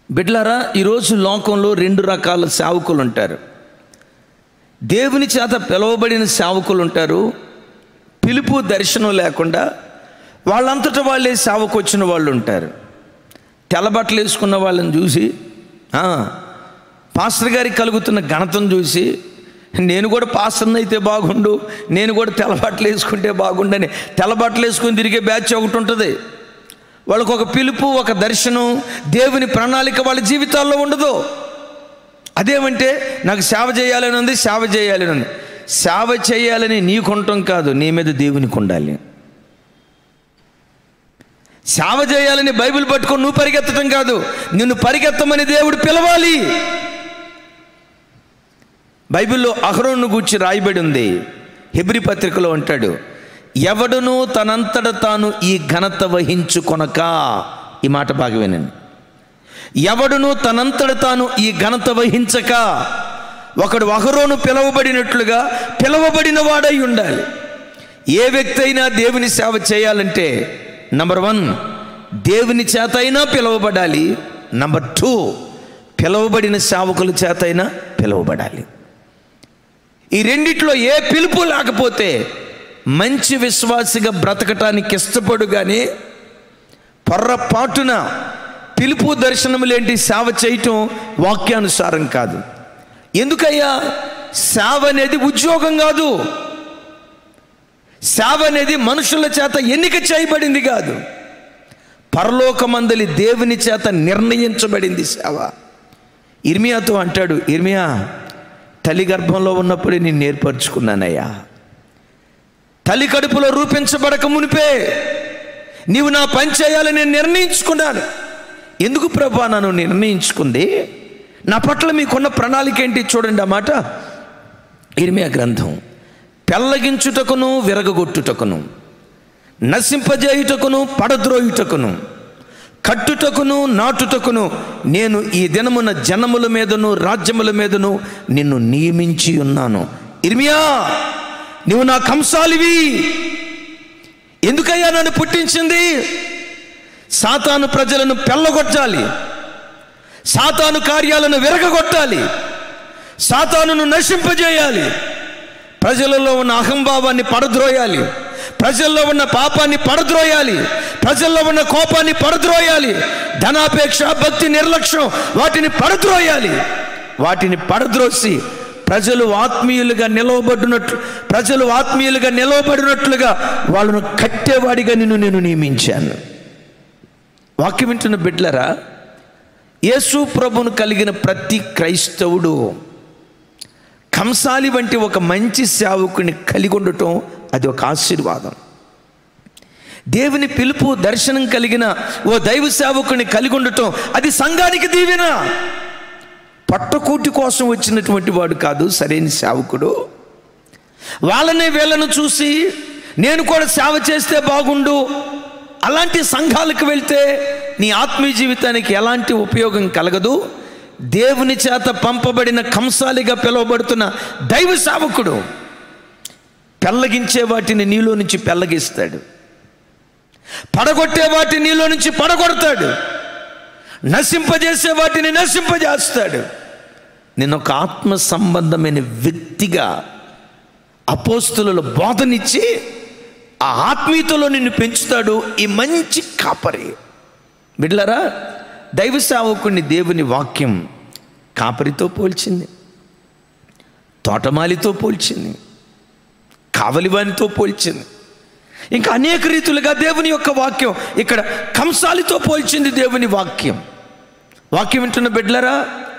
బిడ్లారా ఈరోజు లోకంలో రెండు రకాల సేవకులు ఉంటారు దేవుని చేత పిలువబడిన సేవకులు ఉంటారు పిలుపు దర్శనం లేకుండా వాళ్ళంతట వాళ్ళే సేవకు వచ్చిన వాళ్ళు ఉంటారు తెల్లబట్టలు వేసుకున్న వాళ్ళని చూసి "ఆ, పాస్టర్ గారికి కలుగుతున్న ఘనతను చూసి నేను కూడా పాస్టర్ని అయితే బాగుండు నేను కూడా తెల్లబట్టలు వేసుకుంటే బాగుండని తెల్లబట్టలు వేసుకుని తిరిగే బ్యాచ్ ఒకటి ఉంటుంది వాళ్ళకు ఒక పిలుపు ఒక దర్శనం దేవుని ప్రణాళిక వాళ్ళ జీవితాల్లో ఉండదు అదేమంటే నాకు సేవ చేయాలని ఉంది సేవ చేయాలని ఉంది సేవ చేయాలని నీకు ఉండటం కాదు నీ మీద దేవునికి ఉండాలి సేవ చేయాలని బైబిల్ పట్టుకొని నువ్వు పరిగెత్తడం కాదు నిన్ను పరిగెత్తమని దేవుడు పిలవాలి బైబిల్లో అహరోను గూర్చి రాయబడి ఉంది హెబ్రి పత్రికలో అంటాడు ఎవడును తనంతట తాను ఈ ఘనత వహించుకొనక ఈ మాట బాగా వినండి ఎవడును తనంతట తాను ఈ ఘనత వహించక ఒకడు అహరోను పిలవబడినట్లుగా పిలవబడిన వాడై ఉండాలి ఏ వ్యక్తి అయినా దేవుని సేవ చేయాలంటే నంబర్ వన్ దేవుని చేత అయినా పిలవబడాలి నంబర్ టూ పిలవబడిన సేవకుల చేత అయినా పిలవబడాలి ఈ రెండిట్లో ఏ పిలుపు లేకపోతే మంచి విశ్వాసిగా బ్రతకటానికి ఇష్టపడు కానీ పొర్రపాటున పిలుపు దర్శనములేంటి సేవ చేయటం వాక్యానుసారం కాదు ఎందుకయ్యా సేవ అనేది ఉద్యోగం కాదు సేవ అనేది మనుషుల చేత ఎన్నిక చేయబడింది కాదు పరలోకమందలి దేవుని చేత నిర్ణయించబడింది సేవ ఇర్మియాతో అంటాడు ఇర్మియా తల్లి గర్భంలో ఉన్నప్పుడే నేను నేర్పరచుకున్నానయ్యా తల్లి కడుపులో రూపించబడక మునిపే నీవు నా పని చేయాలని నేను నిర్ణయించుకున్నాను ఎందుకు ప్రభా నన్ను నిర్ణయించుకుంది నా పట్ల మీకున్న ప్రణాళిక ఏంటి చూడండి ఆ మాట ఇర్మియా గ్రంథం పెల్లగించుటకును విరగగొట్టుటకును నశింపజేయుటకును పడద్రోయుటకును కట్టుటకును నాటుటకును నేను ఈ దినమున జనముల మీదను రాజ్యముల మీదను నిన్ను నియమించి ఉన్నాను ఇర్మియా నువ్వు నా కంసాలివి ఎందుకయ్యా నన్ను పుట్టించింది సాతాను ప్రజలను పెళ్ళగొట్టాలి సాతాను కార్యాలను విరగగొట్టాలి సాతానును నశింపజేయాలి ప్రజలలో ఉన్న అహంభావాన్ని పడద్రోయాలి ప్రజల్లో ఉన్న పాపాన్ని పడద్రోయాలి ప్రజల్లో ఉన్న కోపాన్ని పడద్రోయాలి ధనాపేక్ష భక్తి నిర్లక్ష్యం వాటిని పడద్రోయాలి వాటిని పడద్రోసి ప్రజలు ఆత్మీయులుగా నిలవబడినట్లు ప్రజలు ఆత్మీయులుగా నిలవబడినట్లుగా వాళ్ళను కట్టేవాడిగా నిన్ను నేను నియమించాను వాక్యం వింటున్న బిడ్లరా యేసు ప్రభును కలిగిన ప్రతి క్రైస్తవుడు కంసాలి వంటి ఒక మంచి సేవకుని కలిగి ఉండటం అది ఒక ఆశీర్వాదం దేవుని పిలుపు దర్శనం కలిగిన ఓ దైవ సేవకుని కలిగి ఉండటం అది సంఘానికి దీవెన పట్టకూటి కోసం వచ్చినటువంటి వాడు కాదు సరైన సేవకుడు వాళ్ళనే వీళ్ళను చూసి నేను కూడా సేవ చేస్తే బాగుండు అలాంటి సంఘాలకు వెళ్తే నీ ఆత్మీయ జీవితానికి ఎలాంటి ఉపయోగం కలగదు దేవుని చేత పంపబడిన కంసాలిగా పిలువబడుతున్న దైవ సేవకుడు పెళ్ళగించే వాటిని నీలో నుంచి పెళ్ళగిస్తాడు పడగొట్టే వాటిని నీలో నుంచి పడగొడతాడు నశింపజేసే వాటిని నశింపజేస్తాడు నేను ఒక ఆత్మ సంబంధమైన వ్యక్తిగా అపోస్తుల బోధనిచ్చి ఆ ఆత్మీయతలో నిన్ను పెంచుతాడు ఈ మంచి కాపరి బిడ్లరా దైవ సేవకుని దేవుని వాక్యం కాపరితో పోల్చింది తోటమాలితో పోల్చింది కావలివానితో పోల్చింది ఇంకా అనేక రీతులుగా దేవుని యొక్క వాక్యం ఇక్కడ కంసాలితో పోల్చింది దేవుని వాక్యం వాక్యం వింటున్న బిడ్లరా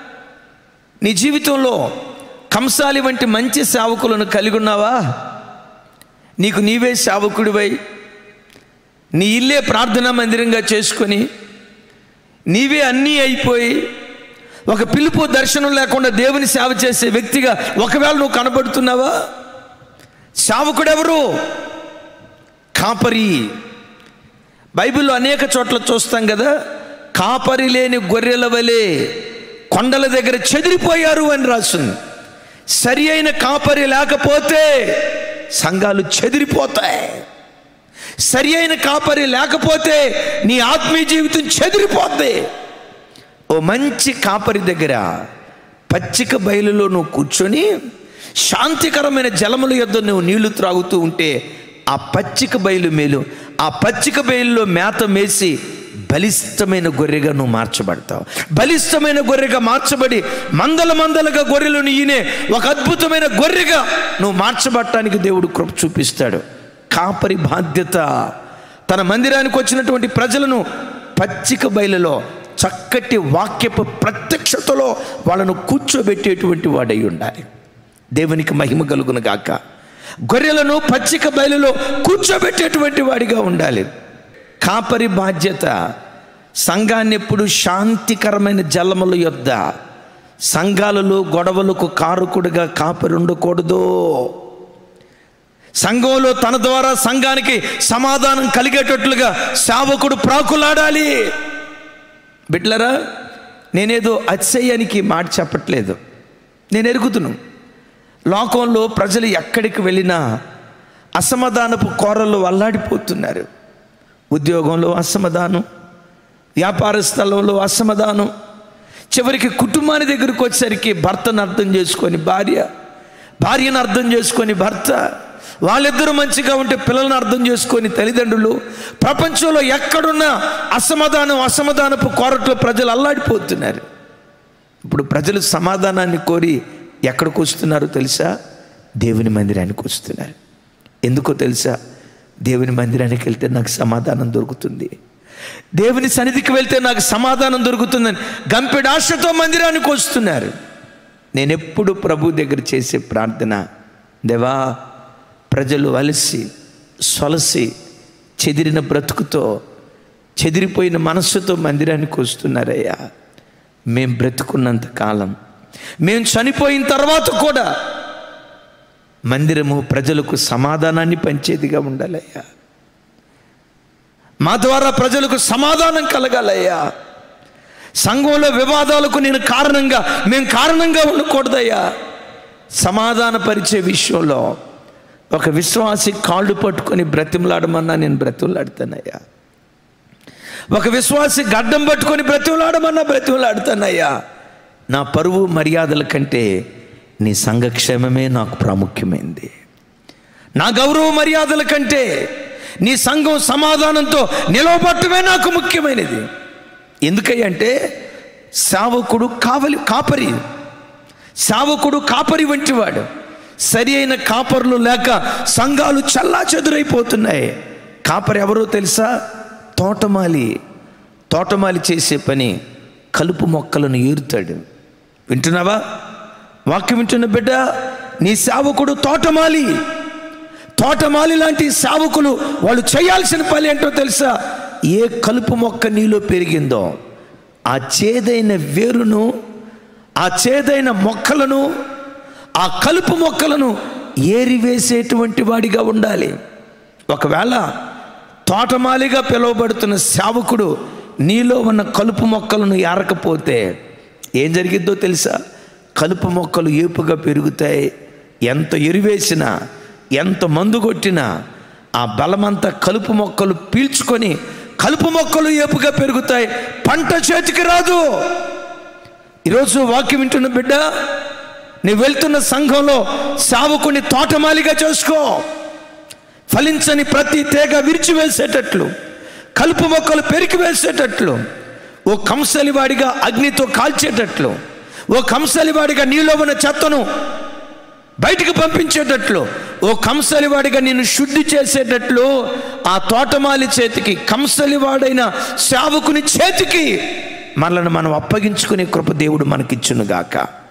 నీ జీవితంలో కంసాలి వంటి మంచి సేవకులను కలిగి ఉన్నావా నీకు నీవే సేవకుడివై నీ ఇల్లే ప్రార్థనా మందిరంగా చేసుకొని నీవే అన్నీ అయిపోయి ఒక పిలుపు దర్శనం లేకుండా దేవుని సేవ చేసే వ్యక్తిగా ఒకవేళ నువ్వు కనబడుతున్నావా సేవకుడెవరు కాపరి బైబిల్లో అనేక చోట్ల చూస్తాం కదా కాపరి లేని గొర్రెల వలె కొండల దగ్గర చెదిరిపోయారు అని రాస్తుంది సరి అయిన కాపరి లేకపోతే సంఘాలు చెదిరిపోతాయి సరి అయిన కాపరి లేకపోతే నీ ఆత్మీయ జీవితం చెదిరిపోద్ది ఓ మంచి కాపరి దగ్గర పచ్చిక బయలులో నువ్వు కూర్చొని శాంతికరమైన జలముల యొద్ద నువ్వు నీళ్లు త్రాగుతూ ఉంటే ఆ పచ్చిక బయలు మేలు ఆ పచ్చిక బయలులో మేత మేసి బలిష్టమైన గొర్రెగా నువ్వు మార్చబడతావు బలిష్టమైన గొర్రెగా మార్చబడి మందల మందలుగా గొర్రెలను ఈయనే ఒక అద్భుతమైన గొర్రెగా నువ్వు మార్చబడటానికి దేవుడు కృప చూపిస్తాడు కాపరి బాధ్యత తన మందిరానికి వచ్చినటువంటి ప్రజలను పచ్చిక బయలులో చక్కటి వాక్యపు ప్రత్యక్షతలో వాళ్ళను కూర్చోబెట్టేటువంటి వాడై ఉండాలి దేవునికి మహిమ కలుగును గాక గొర్రెలను పచ్చిక బయలులో కూర్చోబెట్టేటువంటి వాడిగా ఉండాలి కాపరి బాధ్యత సంఘాన్ని ఎప్పుడు శాంతికరమైన జలముల యొద్ద సంఘాలలో గొడవలకు కారుకుడుగా కాపరి ఉండకూడదు సంఘంలో తన ద్వారా సంఘానికి సమాధానం కలిగేటట్లుగా సేవకుడు ప్రాకులాడాలి బిడ్లరా నేనేదో అతిశయానికి మాట చెప్పట్లేదు నేను ఎరుగుతున్నాను లోకంలో ప్రజలు ఎక్కడికి వెళ్ళినా అసమాధానపు కోరలు అల్లాడిపోతున్నారు ఉద్యోగంలో అసమాధానం వ్యాపార స్థలంలో అసమాధానం చివరికి కుటుంబాన్ని దగ్గరికి వచ్చేసరికి భర్తను అర్థం చేసుకొని భార్య భార్యను అర్థం చేసుకొని భర్త వాళ్ళిద్దరూ మంచిగా ఉంటే పిల్లల్ని అర్థం చేసుకొని తల్లిదండ్రులు ప్రపంచంలో ఎక్కడున్నా అసమాధానం అసమాధానపు కోరట్లో ప్రజలు అల్లాడిపోతున్నారు ఇప్పుడు ప్రజలు సమాధానాన్ని కోరి ఎక్కడికి వస్తున్నారో తెలుసా దేవుని మందిరానికి వస్తున్నారు ఎందుకో తెలుసా దేవుని మందిరానికి వెళ్తే నాకు సమాధానం దొరుకుతుంది దేవుని సన్నిధికి వెళ్తే నాకు సమాధానం దొరుకుతుందని గంపెడు ఆశతో మందిరానికి వస్తున్నారు నేను ఎప్పుడు ప్రభు దగ్గర చేసే ప్రార్థన దేవా ప్రజలు అలసి సొలసి చెదిరిన బ్రతుకుతో చెదిరిపోయిన మనస్సుతో మందిరానికి వస్తున్నారయ్యా మేం బ్రతుకున్నంత కాలం మేము చనిపోయిన తర్వాత కూడా మందిరము ప్రజలకు సమాధానాన్ని పంచేదిగా ఉండాలయ్యా మా ద్వారా ప్రజలకు సమాధానం కలగాలయ్యా సంఘంలో వివాదాలకు నేను కారణంగా మేము కారణంగా ఉండకూడదయ్యా సమాధానపరిచే విషయంలో ఒక విశ్వాసి కాళ్ళు పట్టుకొని బ్రతిమలాడమన్నా నేను బ్రతిమలాడతానయ్యా ఒక విశ్వాసి గడ్డం పట్టుకొని బ్రతిమలాడమన్నా బ్రతిమలాడతానయ్యా నా పరువు మర్యాదల కంటే నీ సంఘక్షేమమే నాకు ప్రాముఖ్యమైంది నా గౌరవ మర్యాదల కంటే నీ సంఘం సమాధానంతో నిలవబట్టమే నాకు ముఖ్యమైనది ఎందుకంటే సావకుడు కావలి కాపరి సావకుడు కాపరి వంటివాడు సరి అయిన కాపరులు లేక సంఘాలు చల్లా చెదురైపోతున్నాయి కాపరి ఎవరో తెలుసా తోటమాలి తోటమాలి చేసే పని కలుపు మొక్కలను ఏరుతాడు వింటున్నావా వాక్యం వింటున్న బిడ్డ నీ సేవకుడు తోటమాలి తోటమాలి లాంటి సేవకులు వాళ్ళు చేయాల్సిన పని ఏంటో తెలుసా ఏ కలుపు మొక్క నీలో పెరిగిందో ఆ చేదైన వేరును ఆ చేదైన మొక్కలను ఆ కలుపు మొక్కలను ఏరివేసేటువంటి వాడిగా ఉండాలి ఒకవేళ తోటమాలిగా పిలువబడుతున్న సేవకుడు నీలో ఉన్న కలుపు మొక్కలను ఏరకపోతే ఏం జరిగిద్దో తెలుసా కలుపు మొక్కలు ఏపుగా పెరుగుతాయి ఎంత ఎరువేసినా ఎంత మందు కొట్టినా ఆ బలమంతా కలుపు మొక్కలు పీల్చుకొని కలుపు మొక్కలు ఏపుగా పెరుగుతాయి పంట చేతికి రాదు ఈరోజు వాక్యం వింటున్న బిడ్డ నువ్వు వెళ్తున్న సంఘంలో సావుకుని తోటమాలిగా చేసుకో ఫలించని ప్రతి తీగ విరిచివేసేటట్లు కలుపు మొక్కలు పెరికి వేసేటట్లు ఓ కంసలివాడిగా అగ్నితో కాల్చేటట్లు ఓ కంసలివాడిగా నీలో ఉన్న చెత్తను బయటికి పంపించేటట్లు ఓ కంసలివాడిగా నిన్ను శుద్ధి చేసేటట్లు ఆ తోటమాలి చేతికి కంసలివాడైన సేవకుని చేతికి మనల్ని మనం అప్పగించుకునే కృప దేవుడు మనకిచ్చునుగాక